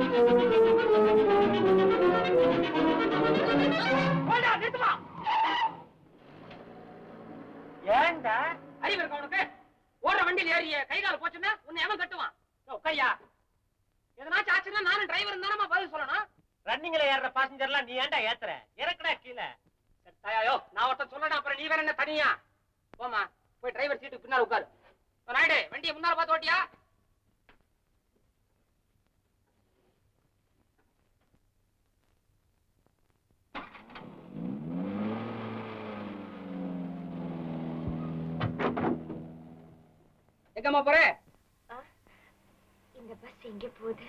போடா, நிறுத்துமா. ஏன்டா அறிவு இருக்கா உனக்கு ஓடுற வண்டியில் ஏறிய கை கால் போச்சுன்னா உன்னை எவன் கட்டுவான் யோ, உட்காரியா எதனாச்சும் ஆச்சுன்னா நானும் டிரைவர் தானமா பதில் சொல்லணும் ரன்னிங்ல ஏறுற பாசஞ்சர்லாம் நீ ஏன்டா ஏத்துற இறக்குடா கீழே ஐயோ நான் ஒருத்தன் சொல்லணும் அப்புறம் நீ வேற என்ன தனியா போமா போய் டிரைவர் சீட்டுக்கு பின்னால உட்காரு இப்ப நாயுடு வண்டியை முன்னால பார்த்து ஓட்டியா எங்கம்மா போற இந்த பஸ் எங்க போகுது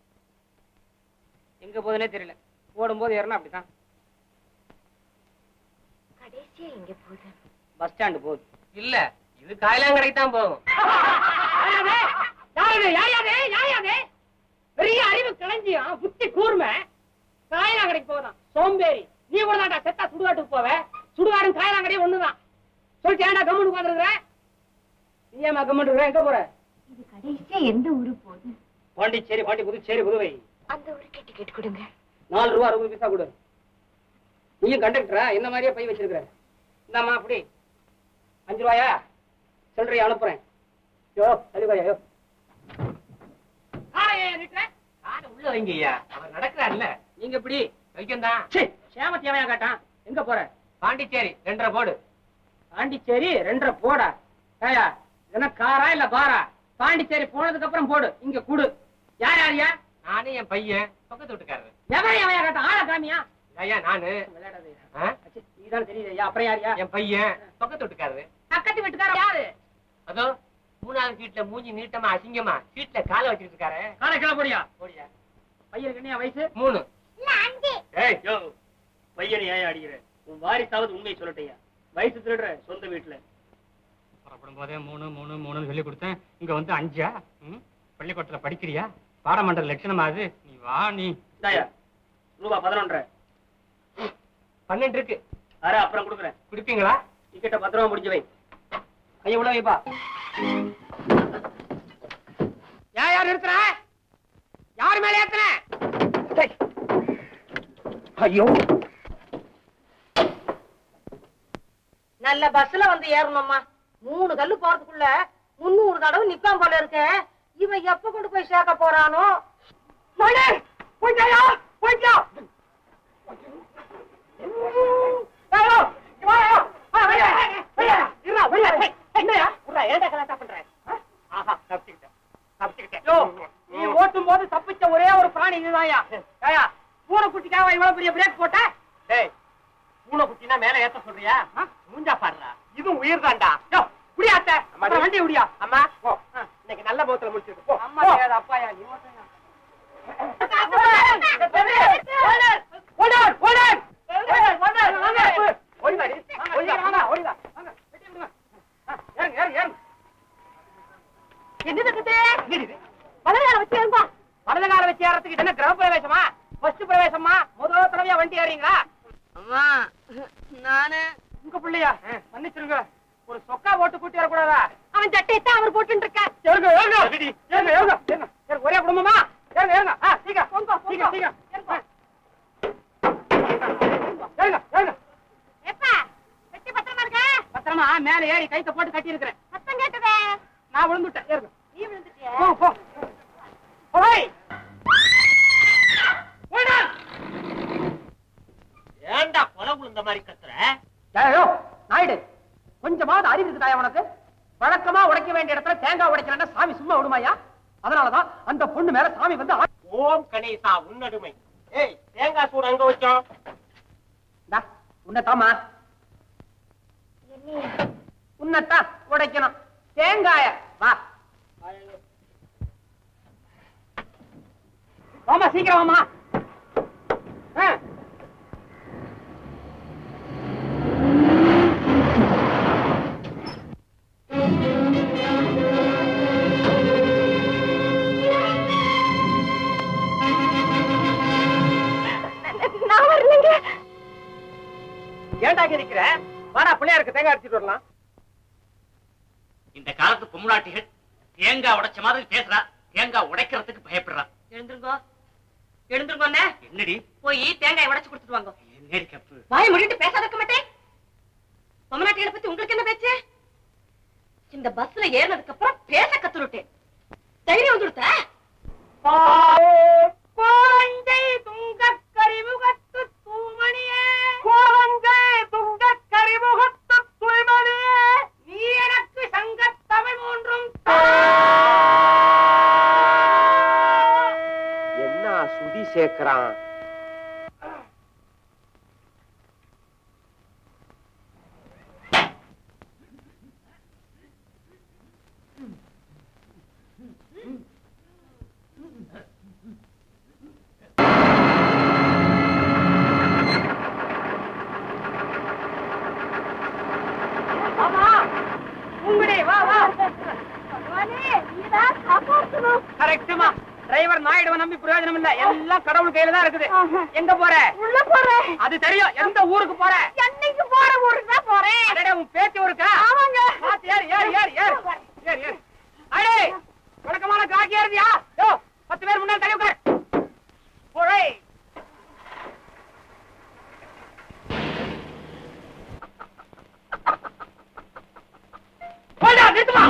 எங்க போகுதுன்னே தெரியல ஓடும்போது ஏறணும் அப்படிதான் கடைசியா எங்க போகுது பஸ் ஸ்டாண்டு போகுது இல்ல இது காயலாங்கடைக்கு தான் போகும் பெரிய அறிவு களஞ்சியம் புத்தி கூர்மை காயலாங்கடைக்கு போதான் சோம்பேறி நீ கூட தான்டா செத்தா சுடுகாட்டுக்கு போவ சுடுகாடும் காயலாங்கடையும் ஒண்ணுதான் சொல்லிட்டு ஏன்டா கம்முன்னு உட்காந்துருக்குற நீ ஏமா கம்முன்னு இருக்கிற எங்க போற இது கடைசியா எந்த ஊரு போகுது பாண்டிச்சேரி பாண்டி புதுச்சேரி புதுவை அந்த ஊருக்கு டிக்கெட் கொடுங்க நாலு ரூபா அறுபது பைசா கொடு நீயும் கண்டக்டரா என்ன மாதிரியே பை வச்சிருக்கிற இந்தாம்மா அப்படி அஞ்சு ரூபாயா சில்லறையை அனுப்புறேன் யோ தள்ளிவாயா யோ காலை உள்ள வைங்க ஐயா அவர் நடக்கிறாருல்ல நீங்க இப்படி வைக்கம் தான் சேம தேவையா கேட்டான் எங்க போற பாண்டிச்சேரி ரெண்டரை போடு பாண்டிச்சேரி ரெண்டரை போடா ஏயா என்ன காரா இல்ல பாரா பாண்டிச்சேரி போனதுக்கு அப்புறம் போடு இங்க குடு யார் யாரியா நானே என் பையன் பக்கத்து வீட்டுக்காரரு எவன் எவையா கேட்டான் ஆளா காமியா ஐயா நானு விளையாடாதயா ஆ? நீதான் தெரியுது அப்புறம் யாரியா என் பையன் பக்கத்து வீட்டுக்காரரு பக்கத்து வீட்டுக்கார யாரு அதோ மூணாவது சீட்ல மூஞ்சி நீட்டமா அசிங்கமா சீட்ல காலை வச்சுட்டு இருக்காரு காலை கிளை போடியா போடியா பையனுக்கு என்ன வயசு மூணு ஏய் யோ பையனை ஏன் அடிக்கிற உன் வாரிசாவது உண்மையை சொல்லட்டையா வயசு திருடுற சொந்த வீட்டுல புறப்படும் போதே மூணு மூணு மூணுன்னு சொல்லி கொடுத்தேன் இங்க வந்து அஞ்சா ம்? பள்ளிக்கூடத்துல படிக்கிறியா பாடமன்ற லட்சணமா அது நீ வா நீ இந்தாயா ரூபா பதினொன்றரை பன்னெண்டு இருக்கு அரை அப்புறம் கொடுக்குறேன் குடிப்பீங்களா டிக்கெட்டை பத்திரமா முடிஞ்சு வை கைய உள்ள வைப்பா யார் யார் இருக்கிற யார் மேல ஏத்துற ஐயோ நல்ல பஸ்ல வந்து ஏறணும்மா மூணு கல்லு போறதுக்குள்ள முன்னூறு தடவை நிக்காம போல இருக்க இவன் எப்ப கொண்டு போய் சேர்க்க போறானோ மணி போய்ட்டாயா போய்ட்டா நீ ஓட்டும் போது தப்பிச்ச ஒரே ஒரு பிராணி இதுதான்யா ஏயா பூனைக்குட்டிக்காக இவ்வளவு பெரிய பிரேக் போட்ட டேய் பூனை குட்டினா மேல ஏத்த சொல்றியா மூஞ்சா பாடுறா இதுவும் உயிர் தான்டா யோ குடியாத்த அப்புறம் வண்டி குடியா அம்மா இன்னைக்கு நல்ல முகத்துல முடிச்சிருக்கு போ அம்மா தெரியாது அப்பாயா நீ ஓட்டுங்க. ஓடார், ஓடார். ஓடார், வாங்க. ஓடிவாடி, ஓடிவா, வாங்க, ஓடிவா, வாங்க, வெட்டி விடுங்க. ஆ, ஏறுங்க, ஏறுங்க, ஏறுங்க. என்னது கத்து வலதுகால வச்சு ஏறும்பா வலது கால வச்சு ஏறதுக்கு இது என்ன கிரக பிரவேசமா ஃபர்ஸ்ட் பிரவேசமா முதல் தடவையா வண்டி ஏறீங்களா அம்மா நானு உங்க பிள்ளையா மன்னிச்சிருங்க ஒரு சொக்கா போட்டு கூட்டி வரக்கூடாதா அவன் சட்டையத்தான் அவர் போட்டு இருக்கா ஏறுங்க ஏறுங்க ஏறுங்க ஏறுங்க ஏறுங்க ஏறுங்க ஒரே குடும்பமா ஏறுங்க ஏறுங்க ஆ சீக்கிரம் சீக்கிரம் சீக்கிரம் ஆ. ஏறுங்க ஏறுங்க எப்பா வெட்டி பத்திரமா இருக்க பத்திரமா மேல ஏறி கைத்த போட்டு கட்டி இருக்கிறேன் சத்தம் கேட்டதே நான் விழுந்துட்டேன் ஏறுங்க நீ விழுந்துட்டியா போ போ ஓய் ஓடா ஏன்டா கொலை விழுந்த மாதிரி கத்துற ஏயோ நாயுடு கொஞ்சமாவது அறிவு இருக்குதாயா உனக்கு வழக்கமா உடைக்க வேண்டிய இடத்துல தேங்காய் உடைக்கலன்னா சாமி சும்மா விடுமாயா அதனாலதான் அந்த பொண்ணு மேல சாமி வந்து ஆ- ஓம் கணேசா உன்னடுமை ஏய் தேங்காய் சூடு அங்க வச்சோம் இந்தா, உன்னைத்தாம்மா உன்னைத்தான் உடைக்கணும் தேங்காய வா வாமா சீக்கிரம் வாமா ஆ. நான் வரலங்க ஏன்டா இங்க நிக்கிற வாடா பிள்ளையாருக்கு தேங்காய் அடிச்சிட்டு வரலாம் இந்த காலத்து பொம்முளாட்டிகள் தேங்காய் உடைச்ச மாதிரி பேசுறா தேங்காய் உடைக்கிறதுக்கு பயப்படுறா எழுந்திருங்கோ எழுந்துருங்க என்னடி போய் தேங்காய் உடைச்சு கொடுத்துட்டு வாங்க என்னடி கப்பு வாய் முடிட்டு பேசாத இருக்க மாட்டேன் பொம்மநாட்டிகளை பத்தி உங்களுக்கு என்ன பேச்சு இந்த பஸ்ல ஏறினதுக்கு அப்புறம் பேச கத்துருட்டேன் தைரியம் வந்துடுத்த குழந்தை துங்கக் கரிமுகத்து தூமணியே குழந்தை துங்கக் கரிமுகத்து தூமணியே நீ எனக்கு சங்கத் தமிழ் மூன்றும் என்ன சுதி சேர்க்கிறான் உங்கடி வா வா கரெக்டுமா டிரைவர் நாயுடுவ நம்பி பிரயோஜனம் இல்ல எல்லாம் கடவுள் கையில தான் இருக்குது எங்க போற உள்ள போறேன் அது தெரியும் எந்த ஊருக்கு போற என்னைக்கு போற ஊருக்கு தான் போறேன் அடடே உன் பேத்தி ஊருக்கா ஆமாங்க. பாத்து ஏறு ஏறு ஏறு ஏறு ஏறு ஏறு அடே வழக்கமான காக்கி ஏறுதியா யோ பத்து பேர் முன்னாடி தள்ளி உட்கார் போடே போடா நிறுத்துமா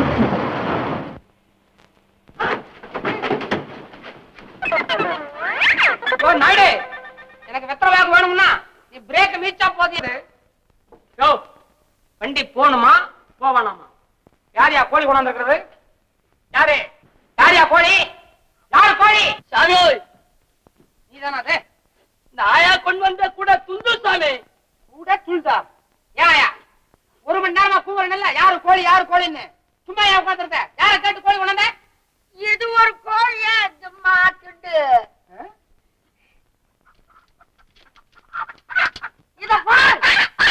ஓ நாயுடு எனக்கு வெத்தலை வேகம் வேணும்னா நீ பிரேக் மீச்சா போதியது யோ வண்டி போகணுமா போவானாமா யாரையா கோழி கொண்டாந்து இருக்கிறது யாரு யாரையா கோழி யாரு கோழி சாமி நீதானா அது இந்த ஆயா கொண்டு வந்த கூட துண்டு சாமி கூட துண்டா ஏயா ஒரு மணி நேரமா கூவுறேன்ல யாரு கோழி யாரு கோழின்னு சும்மா ஏன் உட்காந்துருந்த யாரை கேட்டு கோழி கொண்டாந்த இது ஒரு கோழியா சும்மா துண்டு இத பார்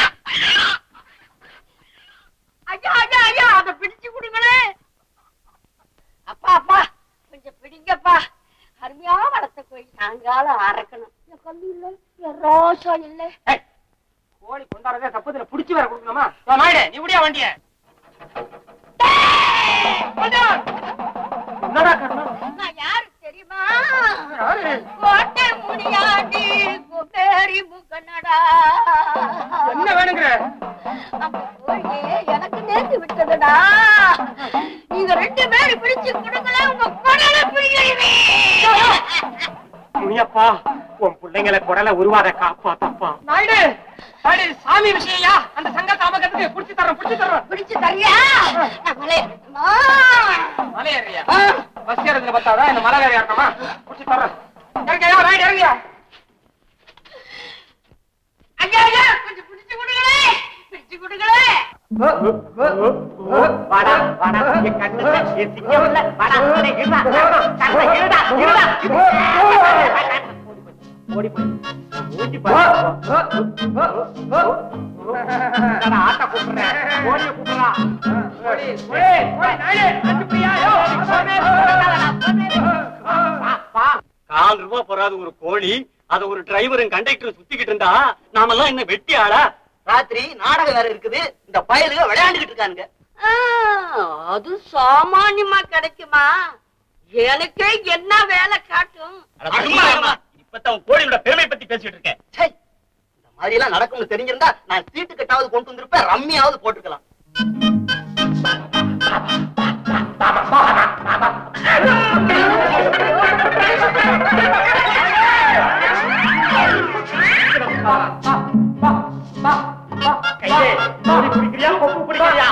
ஐயா ஐயா ஐயா அத பிடிச்சு கொடுங்களே அப்பா அப்பா கொஞ்சம் பிடிங்கப்பா அருமையா வளர்த்த கோழி சாயங்காலம் அறக்கணும் என் கல்லு இல்ல என் ரோசா இல்ல ஏய், கோழி கொண்டாடுறதே தப்புதுல புடிச்சு வேற கொடுக்கணுமா வா, நாயுடு நீ விடியா வண்டிய என்னடா கர்மம் நான் யாரு தெரியுமா யாரு? கோட்டை முடியாண்டி குபேரி முகனடா என்ன வேணுங்கிற அந்த கோழியே எனக்கு நேர்ந்து விட்டதுடா நீங்க ரெண்டு பேரும் பிடிச்சு கொடுங்களேன் உங்க குடலை பிடிக்கிறீங்க முனியப்பா உன் பிள்ளைங்களை குரலை உருவாத காப்பாத்தப்பா நாயுடு நாயுடு சாமி விஷயம்யா அந்த சங்கத்தை அமக்கத்துக்கு புடிச்சு தர்றோம் புடிச்சு தர்றோம் பிடிச்சு தரியா நான் மலையேறட்டுமா? மலை ஏறியா பஸ் ஏறதுல பத்தாதா இந்த மலை வேற ஏறணுமா புடிச்சு தர்றோம் இறங்கியா நாயுடு இறங்கியா ஐயா ஐயா கொஞ்சம் பிடிச்சு கொடுங்களேன் பிடிச்சு கொடுங்களேன் வாடா வாடா என் கண்ணு என் சிங்கம் இல்ல வாடா அடே, இருடா, கண்ணை இருடா, இருடா. ஓடி போய் மூஞ்சி பாரு. என்னடா, ஆட்டை கூப்பிடுறேன் ஓடிய கூப்பிடுறா ஓடி ஓடி ஓடி நாயுடு அனுப்பியா யோ கால் ரூபாய் போறாது ஒரு கோழி அத ஒரு டிரைவரும் கண்டக்டரும் சுத்திக்கிட்டு இருந்தா நாமெல்லாம் என்ன வெட்டி ஆளா ராத்திரி நாடகம் வேற இருக்குது இந்த பயலுக விளையாண்டுகிட்டு இருக்கானுங்க ஆ, அது சாமானியமா கிடைக்குமா எனக்கே என்ன வேலை காட்டும் இப்பதான் கோழியோட பெருமை பத்தி பேசிட்டு இருக்கேன் ச்சை, இந்த மாதிரி எல்லாம் நடக்கும்னு தெரிஞ்சிருந்தா நான் சீட்டு கட்டாவது கொண்டு வந்திருப்பேன் ரம்மியாவது போட்டுக்கலாம் கையே கோழி பிடிக்கிறியா கொப்பு பிடிக்கிறியா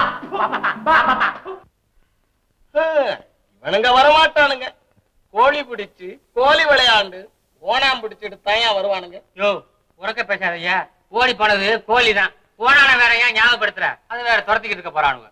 இவனுங்க வரமாட்டானுங்க கோழி பிடிச்சு கோழி விளையாண்டு ஓனாம் பிடிச்சிட்டு தயா வருவானுங்க யோ உறக்க பேசாதய்யா கோழி போனது கோழி தான் போனான வேற ஏன் ஞாபகப்படுத்துற அது வேற துரத்திக்கிட்டு இருக்க போறானுங்க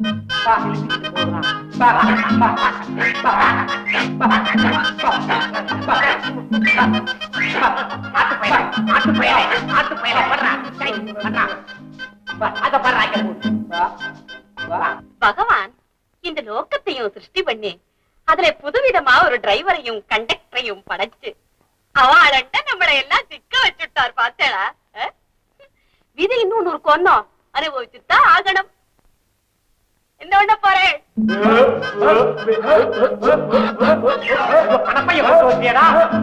பகவான் இந்த லோகத்தையும் சிருஷ்டி பண்ணி அதுல புதுவிதமா ஒரு டிரைவரையும் கண்டக்டரையும் படைச்சு அவளண்ட நம்மளை எல்லாம் சிக்க வச்சுட்டார் பார்த்தேடா விதி இன்னொன்னு ஒரு கொன்னோம் அனுபவிச்சுதான் ஆகணும் என்ன பண்ண போறேன் பணப்பைய போட்டு வச்சியடா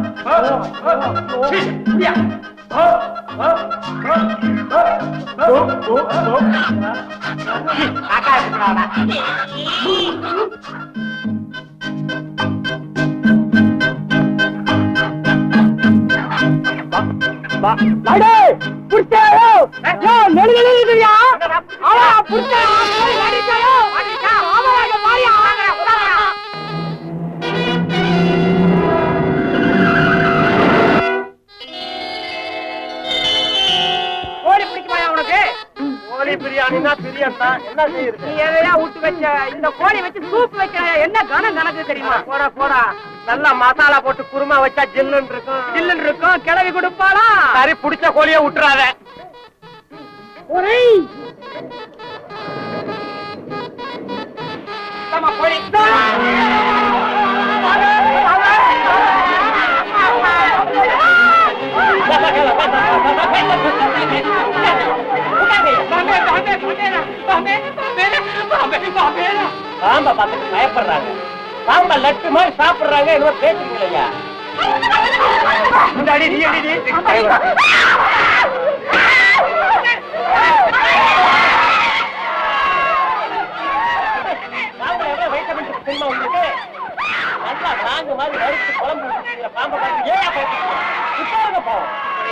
காக்கா இருக்கக்கூடாதா கோழி பிடிக்குமாயா உனக்கு கோழி பிரியாணினா பிரியாணி தான் என்ன செய்யுது நீ எதையா விட்டு வச்ச இந்த கோழி வச்சு சூப் வைக்கிற என்ன கனம் கணக்கு தெரியுமா போடா போடா நல்லா மசாலா போட்டு குருமா வச்சா ஜில்லுன்னு இருக்கும் ஜில்லுன்னு இருக்கும் கிளவி கொடுப்பாளா சரி புடிச்ச கோழிய விட்டுறாத ஆமா கோழி பாம்ப பார்த்துட்டு பயப்படுறாங்க பாம்ப லட்டு மாதிரி சாப்பிடுறாங்க என்ன பேசுறீங்களா முன்னாடி நீ அடி நீ பாம்புல எவ்வளவு வைட்டமின் இருக்கு தெரியுமா உங்களுக்கு நல்லா நாங்க மாதிரி வறுத்து குழம்பு வச்சுருக்கீங்க பாம்பை பார்த்து ஏன் பயப்படுறீங்க உட்காருங்க பாவம்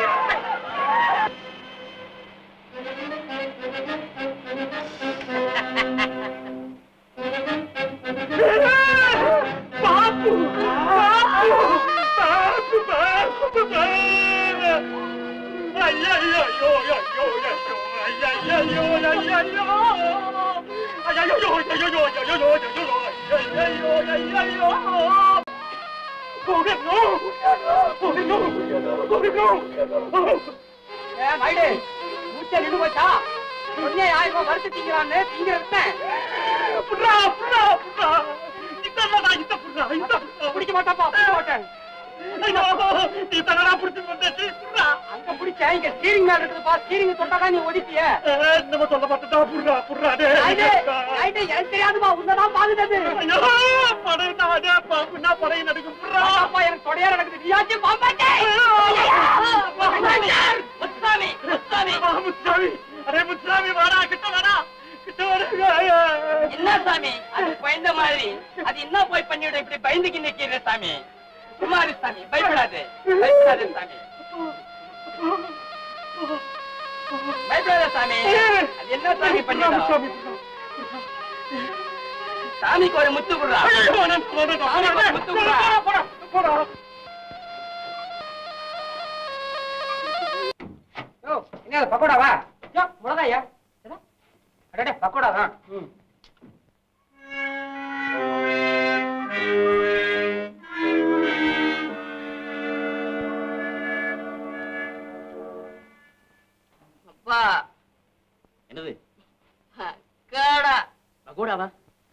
மூச்சை நின்று போச்சா சொன்னே ஆயிரம் வறுத்து திங்கிறான்னு திங்கிறேன் பிடிக்க மாட்டாப்பா பிடிக்க மாட்டேன் அங்க பிடிச்ச இங்க ஸ்டீரிங் மேல இருக்குதுப்பா ஸ்டீரிங் தொட்டாதான் நீ ஒதுக்கிய நைட்டு நைட்டு எனக்கு தெரியாதுப்பா உன்னதான் பாக்குறது அப்பா எனக்கு தொடையா நடக்குது நீயாச்சும் பாப்பாட்டே முத்தாமி முத்தாமி என்ன சாமி அது பயந்த மாதிரி அது என்ன போய் பண்ணிவிட இப்படி பயந்துக்கு நிக்கிற சாமி குமாரி சாமி பயப்படாது பயப்படாது சாமி பயப்படாத சாமி அது என்ன சாமி பண்ணிடும் சாமிக்கு ஒரு முத்து குடுறா சாமிக்கு ஒரு முத்து குடுறா யோ, என்ன பக்கோடாவா யோ மிளகாயா எதா? அடடே பக்கோடா தான் ம். அப்பா என்னது காடா பகோடாவா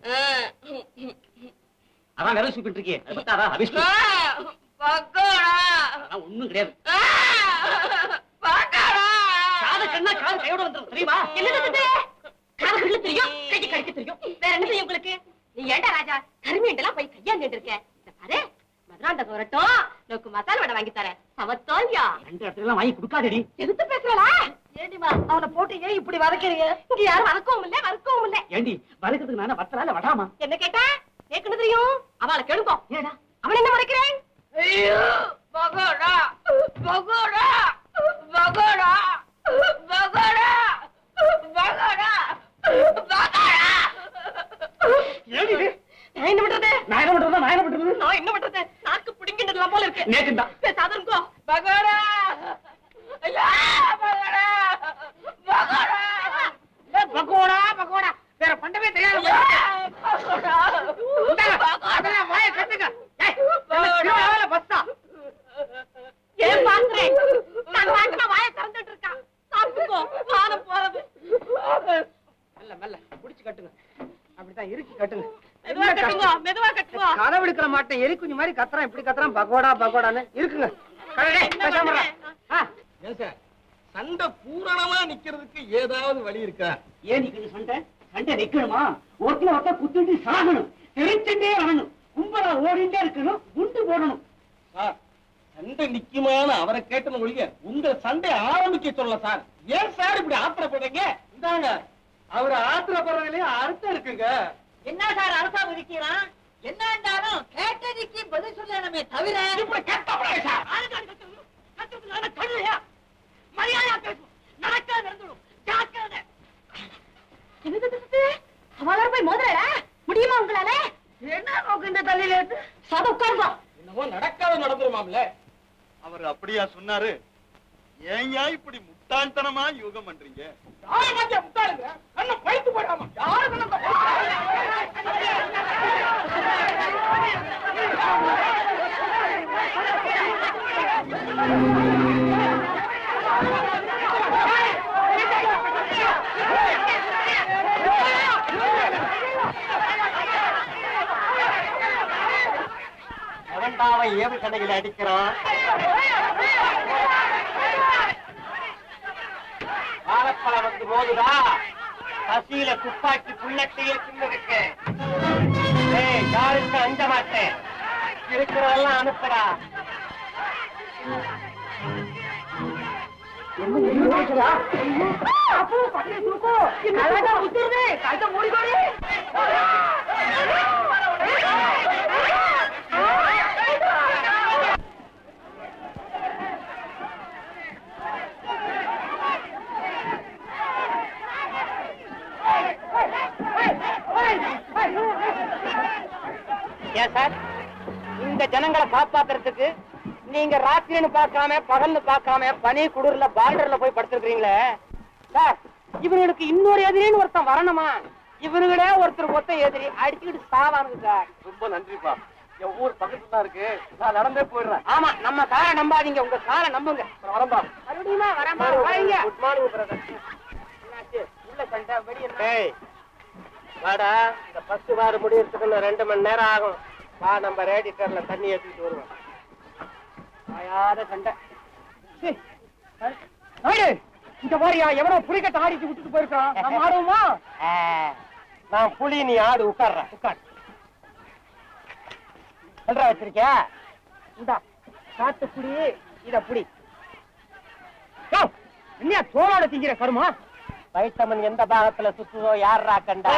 அதான் விரல் சூப்பிட்டு இருக்கே அது பத்தாதா அபிஷ்டு பக்கோடா அதான் ஒண்ணும் கிடையாது பக்கோடா காது கண்ணா காது கையோட வந்துரும் தெரியுமா என்னது காதுக்குள்ள தெரியும் கை கடிக்க தெரியும் வேற என்ன தெரியும் உங்களுக்கு நீ ஏண்டா ராஜா கருமீண்டெல்லாம் போய் கையாண்டுட்டு இருக்க இத பாரு மதுராண்ட வரட்டும் நோக்கு மசாலா வடை வாங்கி தரேன் சமத்தோல்யா ரெண்டு இடத்துல எல்லாம் வாங்கி கொடுக்காதடி எதுக்கு பேசுறா ஏண்டிமா அவனை போட்டு ஏன் இப்படி வதக்கிறீங்க இங்க யாரும் வதக்கவும் இல்ல வறுக்கவும் இல்ல ஏண்டி வதக்கிறதுக்கு நானே வத்தலால வடாமா என்ன கேட்டா கேட்கணும் தெரியும் அவளை கெடுங்கோ ஏடா அவன் என்ன மறைக்கிறேன் ஐயோ பகோடா பகோடா பகோடா பகோடா பகோடா பகோடா ஏண்டி இது? நான் என்ன பண்றது நான் என்ன பண்றது நான் என்ன பண்றது நான் என்ன பண்றது நாக்கு பிடிங்கிட்டதுலாம் போல இருக்கு நேக்குண்டா பேசாத இருக்கோ பகோடா ஐயா பகோடா பகோடா பக்கோடா பக்கோடா வேற பண்டமே தெரியாது பகோடா அதெல்லாம் வாய கட்டுங்க ஏய், என்ன திருவிழாவில பஸ்ஸா ஏன் பாக்குறேன் நான் வாங்கின வாய திறந்துட்டு இருக்கான் சாப்பிட்டுக்கோ வானம் போறது மெல்ல மெல்ல புடிச்சு கட்டுங்க அப்படித்தான் இறுக்கி கட்டுங்க மெதுவா கட்டுங்க மெதுவா கட்டுங்க கதவு எடுக்கிற மாட்டேன் எரி குஞ்சு மாதிரி கத்துறான் இப்படி கத்துறான் பகோடா பகோடான்னு இருக்குங்க கடடே, பேசாம இருடா. ஆ, ஏன் சார் சண்டை பூரணமா நிக்கிறதுக்கு ஏதாவது வழி இருக்கா ஏன் நீ கொஞ்சம் சொன்ன சண்டை நிக்கணுமா ஒருத்தர் ஒருத்தர் குத்துட்டு சாகணும் தெரிச்சுட்டே வரணும் கும்பலா ஓடிட்டே இருக்கணும் குண்டு போடணும் சார் சண்டை நிக்குமான அவரை கேட்டன ஒழிய உங்க சண்டை ஆரம்பிக்க சொல்ல சார் ஏன் சார் இப்படி ஆத்திரப்படுறீங்க இந்தாங்க அவர் ஆத்திரப்படுறதுலயே அர்த்தம் இருக்குங்க என்ன சார் அரசா ஒதுக்கிறான் என்ன இருந்தாலும் கேட்டதுக்கு பதில் சொல்லணுமே தவிர இப்படி கட்டப்படாது சார் கல்லையா மரியாதையா பேசும் நடக்காது நடந்துடும் ஜாக்கிரதை அவளர் போய் மோதுறா முடியுமா உங்களால என்ன நோக்கு இந்த தலையில சத உட்கார்ந்தோம் என்னவோ நடக்காத நடந்துருமாம்ல அவர் அப்படியா சொன்னாரு ஏன்யா இப்படி முட்டாள்தனமா யூகம் பண்றீங்க யாரு மத்திய முட்டாளுங்க கண்ணை பழித்து போடாம யாரு கண்ணை எவன்டா அவன் ஏவு கடையில் அடிக்கிறான் வாழைப்பழம் வந்து போகுதா பசியில துப்பாக்கி புல்லட்டையே தின்னுருக்கு ஏய் யாருக்கு அஞ்ச மாட்டேன் இருக்கிறதெல்லாம் அனுப்புடா அழகா உத்துருது கழுத்தை மூடிக்கோடி ஏன் சார் இந்த ஜனங்களை காப்பாத்துறதுக்கு நீங்க ராத்திரின்னு பார்க்காம பகல்னு பார்க்காம பனி குளிர்ல பார்டர்ல போய் படுத்துருக்கீங்களே சார் இவனுக்கு இன்னொரு எதிரின்னு ஒருத்தன் வரணுமா இவனுங்களே ஒருத்தர் ஒத்த எதிரி அடிச்சுக்கிட்டு சாவானுங்க சார் ரொம்ப நன்றிப்பா என் ஊர் பக்கத்துல தான் இருக்கு நான் நடந்தே போயிடுறேன் ஆமா நம்ம காரை நம்பாதீங்க உங்க காரை நம்புங்க அப்புறம் வரம்பா மறுபடியுமா வரமா வாங்க குட் மார்னிங் பிரதர் என்னாச்சு உள்ள சண்டை வெடி என்ன ஏய் வாடா இந்த பஸ் வார முடியறதுக்கு இன்னும் ரெண்டு மணி நேரம் ஆகும் வா நம்ம ரேடிட்டர்ல தண்ணி ஏத்திட்டு வருவோம் ஆயாத சண்டை சீ. நாயுடு, இங்க பாரியா எவனோ புலிக்கட்ட ஆடிச்சு விட்டுட்டு போயிருக்கான் நம்ம ஆடுவோமா நான் புலி நீ ஆடு உட்கார்ற உட்கார் சொல்ற வச்சிருக்கியா இந்தா காட்டு புடி இத புடி யோ, என்னையா தோலோட திங்கிற கருமா வைட்டமின் எந்த பாகத்துல சுத்துதோ யாரா கண்டா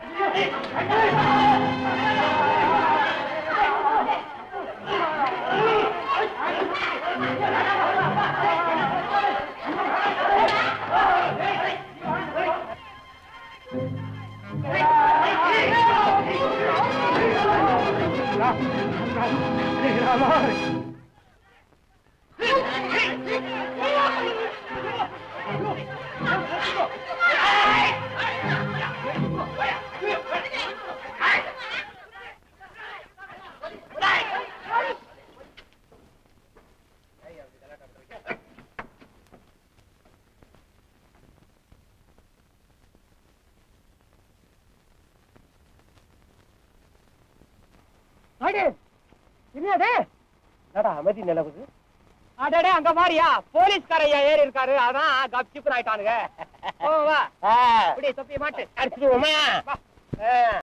நாயுடு, என்னது என்னடா அமைதி நிலவுது அடடே அங்க பாரியா போலீஸ்காரையா ஏறி இருக்காரு அதான் கப்சிப்பு ஆயிட்டானுங்க ஓ வா ஆ, இப்படி தொப்பி மாட்டு அடிச்சிடுவோமா வா ஆ.